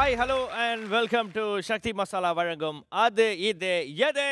Hi hello and welcome to Sakthi Masala வழங்கும் அது இது எது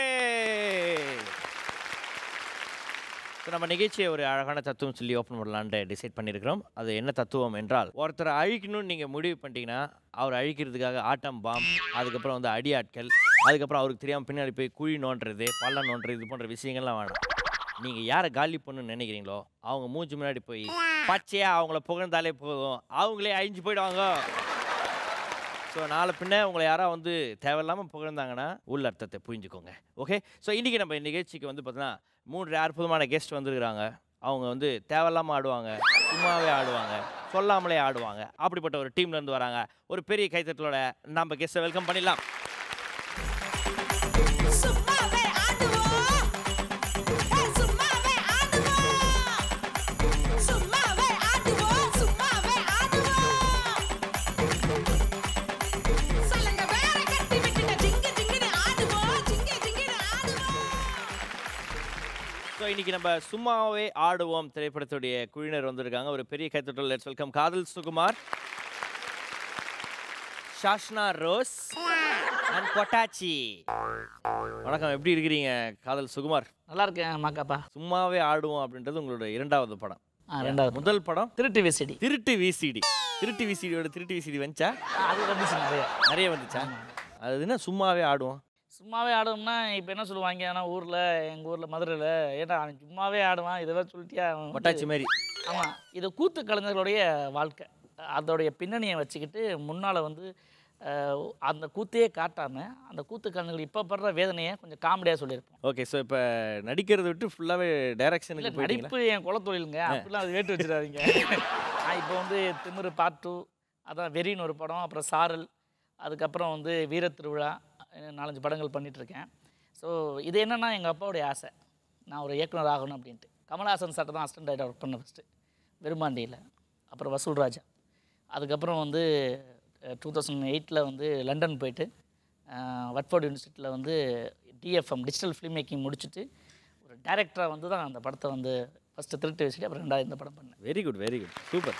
So, நம்ம நிகழ்ச்சியை ஒரு அழகான தத்துவம் சொல்லி ஓப்பன் பண்ணலான்ட்டு டிசைட் பண்ணியிருக்கிறோம் அது என்ன தத்துவம் என்றால் ஒருத்தரை அழிக்கணும்னு நீங்கள் முடிவு பண்ணிட்டீங்கன்னா அவர் அழிக்கிறதுக்காக ஆட்டம் பாம் அதுக்கப்புறம் வந்து அடி ஆட்கள் அதுக்கப்புறம் அவருக்கு தெரியாமல் பின்னாடி போய் குழி நோண்டுறது பள்ளம் நோண்டுறது இது போன்ற விஷயங்கள்லாம் வேணும் நீங்கள் யாரை காலி பண்ணணும்னு நினைக்கிறீங்களோ அவங்க மூஞ்சி முன்னாடி போய் பச்சையாக அவங்கள புகழ்ந்தாலே போதும் அவங்களே அழிஞ்சு போயிடுவாங்க ஸோ நாளை பின்ன உங்களை யாராவது வந்து தேவையில்லாமல் புகழ்ந்தாங்கன்னா உள்ள அர்த்தத்தை புரிஞ்சுக்கோங்க ஓகே ஸோ இன்றைக்கி நம்ம நிகழ்ச்சிக்கு வந்து பார்த்தீங்கன்னா மூன்று அற்புதமான கெஸ்ட் வந்திருக்கிறாங்க அவங்க வந்து தேவையில்லாமல் ஆடுவாங்க சும்மாவே ஆடுவாங்க சொல்லாமலே ஆடுவாங்க அப்படிப்பட்ட ஒரு டீம்ல இருந்து வராங்க ஒரு பெரிய கைத்தட்டலோட நம்ம கெஸ்ட்டை வெல்கம் பண்ணிடலாம் சும்மாவே ஆடுவோம் ஏ சும்மாவே ஆடுவோம் சும்மாவே ஆடுவோம் சும்மாவே ஆடுவோம் சொல்லுங்க வேற கட்டி விட்டுங்க ஜிங்கு ஜிங்குன்னு ஆடுவோம் ஜிங்கு ஜிங்குன்னு ஆடுவோம் ஸோ இன்னைக்கு நம்ம சும்மாவே ஆடுவோம் திரைப்படத்துடைய குழுவினர் வந்திருக்காங்க ஒரு பெரிய கைத்தட்டல் let's welcome Kadhal Sukumar Shashna Rose and பொட்டாச்சி வணக்கம் எப்படி இருக்கிறீங்க காதல் சுகுமார் நல்லா இருக்கேன் மாக்காப்பா சும்மாவே ஆடுவோம் அப்படின்றது உங்களோட இரண்டாவது படம் ஆ ரெண்டாவது முதல் படம் திருட்டு விசிடி திருட்டு விசிடி திருட்டு விசிடியோட திருட்டு விசிடி வந்துச்சா அது வந்துச்சு நிறைய நிறைய வந்துச்சா அது என்ன சும்மாவே ஆடுவோம் சும்மாவே ஆடுவோம்னா இப்போ என்ன சொல்லுவாங்க ஆனால் ஊரில் எங்கள் ஊரில் மதுரையில் ஏன்னா அவன் சும்மாவே ஆடுவான் இதெல்லாம் சொல்லிட்டியா அவன் வந்து- பொட்டாச்சி மாதிரி ஆமாம் இது கூத்து கலைஞர்களுடைய வாழ்க்கை அதோடைய பின்னணியை வச்சுக்கிட்டு முன்னால் வந்து அஹ், அந்த கூத்தையே காட்டாமல் அந்த கூத்து கலைஞர்கள் இப்போ படுற வேதனையை கொஞ்சம் காமெடியாக சொல்லியிருப்போம் ஓகே ஸோ இப்போ நடிக்கிறத விட்டு ஃபுல்லாகவே இல்லை டைரக்ஷனுக்கு போயிட்டீங்களா நடிப்பு என் குலத்தொழிலுங்க அப்படிலாம் அது வேட்டு வச்சிடாதீங்க நான் இப்போ வந்து திமிரு பார்ட் டூ அதான் வெறின்னு ஒரு படம் அப்புறம் சாரல் அதுக்கப்புறம் வந்து வீர திருவிழா அஹ் நாலஞ்சு படங்கள் பண்ணிட்டு இருக்கேன் ஸோ இது என்னன்னா எங்கள் அப்பாவுடைய ஆசை நான் ஒரு இயக்குனர் ஆகணும் அப்படின்ட்டு கமல்ஹாசன் சார்ட்ட தான் அசிஸ்டன்ட் டைரக்டர் ஒர்க் பண்ண ஃபஸ்ட்டு விரும்பாண்டியில் அப்புறம் வசூல் ராஜா அதுக்கப்புறம் வந்து டூ தௌசண்ட் எயிட்டில் வந்து லண்டன் போயிட்டு வட்ஃபோர்ட் யூனிவர்சிட்டியில் வந்து டிஎஃப்எம் டிஜிட்டல் ஃபிலிம் மேக்கிங் முடிச்சுட்டு ஒரு டைரக்டராக வந்து தான் அந்த படத்தை வந்து ஃபஸ்ட்டு திருட்டு வச்சுட்டு அப்புறம் ரெண்டாவது இந்த படம் பண்ணேன் very good very good super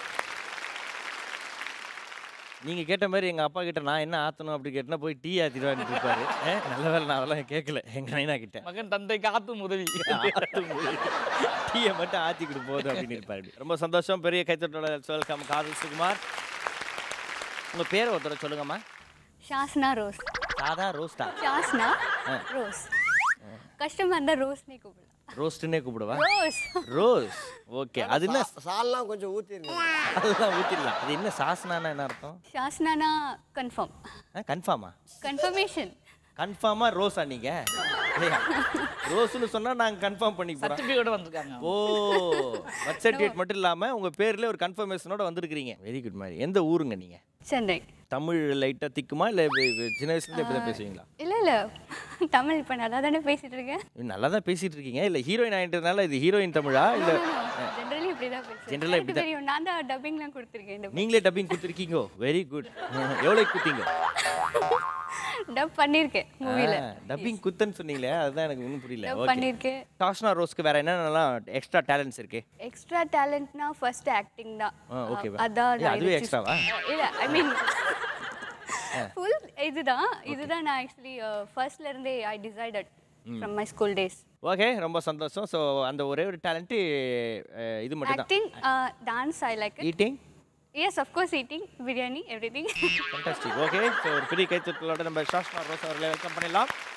நீங்க கேட்ட மாதிரி எங்க அப்பா கிட்ட நான் என்ன ஆத்தணும் அப்படி கேட்டனா போய் டீ ஆத்திடுவான்னு இருப்பாரு அஹ், நல்ல வேலை நான் அதெல்லாம் கேட்கல எங்க நைனா கிட்ட மகன் தந்தை காத்தும் உதவி டீயை மட்டும் ஆத்தி கொடு போதும் அப்படின்னு இருப்பாரு ரொம்ப சந்தோஷம் பெரிய கைத்தட்டோட வெல்கம் காதல் சுகுமார் உங்க பேரை ஒருத்தர சொல்லுங்கம்மா ஷாஸ்னா ரோஸ் சாதா ரோஸ்டா ஷாஸ்னா ரோஸ் கஷ்டமா இருந்தா ரோஸ்னே கூப்பிடலாம் ரோஸ்ட்னே கூப்பிடுவா ரோஸ் ரோஸ் ஓகே அது என்ன சா- சால்லாம் கொஞ்சம் ஊற்றிருங்க அதெல்லாம் ஊத்திடலாம் அது என்ன சாசனானா என்ன அர்த்தம் ஷாஸ்னானா கன்ஃபார்ம் கன்ஃபார்மா கன்ஃபர்மேஷன் கன்ஃபார்மா ரோஸா நீங்க இல்லையா? ரோஸ்னு சொன்னா நாங்க கன்ஃபார்ம் பண்ணி போறோம் சர்டிஃபிகேட் வந்திருக்காங்க ஓ பர்த் சர்டிஃபிகேட் மட்டும் இல்லாம உங்க பேர்ல ஒரு கன்ஃபர்மேஷனோட வந்திருக்கிறீங்க வெரி குட் மாதிரி எந்த ஊருங்க நீங்க சென்னை தமிழ் லைட்டா திக்குமா இல்ல இப்ப- இப்ப சின்ன வயசுல இருந்து இப்படி பேசுவீங்களா இல்ல இல்ல தமிழ் இப்ப நல்லா தானே பேசிட்டு இருக்கேன் நல்லா தான் பேசிட்டு இருக்கீங்க இல்ல ஹீரோயின் ஆயிட்டதுனால இது ஹீரோயின் தமிழா இல்ல ஜென்ரலி இப்படிதான் பேசுவேன் Generally எனக்கு இப்படிதான். தெரியும் நான் தான் டப்பிங்லாம் கொடுத்துருக்கேன் இந்த நீங்களே டப்பிங் கொடுத்துருக்கீங்க வெரி குட் எவ்வளவு குத்தீங்க டப் பண்ணியிருக்கேன் மூவில டப்பிங் குத்தன்னு சொன்னீங்களே அதுதான் எனக்கு ஒன்றும் புரியல டப் ஓகே பண்ணியிருக்கேன் டாஸ்னா ரோஸ்க்கு வேற என்னென்னலாம் எக்ஸ்ட்ரா டேலண்ட்ஸ் இருக்கு எக்ஸ்ட்ரா டேலண்ட்னா ஃபர்ஸ்ட் ஆக்டிங் தான் ஆ, okay வா. அதான் ஏய், அதுவே extra-வா? இல்ல ஐ மீன் ஃபுல் இதுதான் இதுதான் நான் ஆக்சுவலி ஃபர்ஸ்ட்ல இருந்தே I decided from my school days okay ரொம்ப சந்தோஷம் ஸோ அந்த ஒரே ஒரு டேலண்ட்டு இது மட்டும் தான் acting dance I like it eating yes of course eating biryani everything fantastic okay so ஒரு பெரிய கைத்தட்டலோட நம்ம ஷாஷ்மா ரோஸ் அவர்களை வெல்கம் பண்ணிடலாம்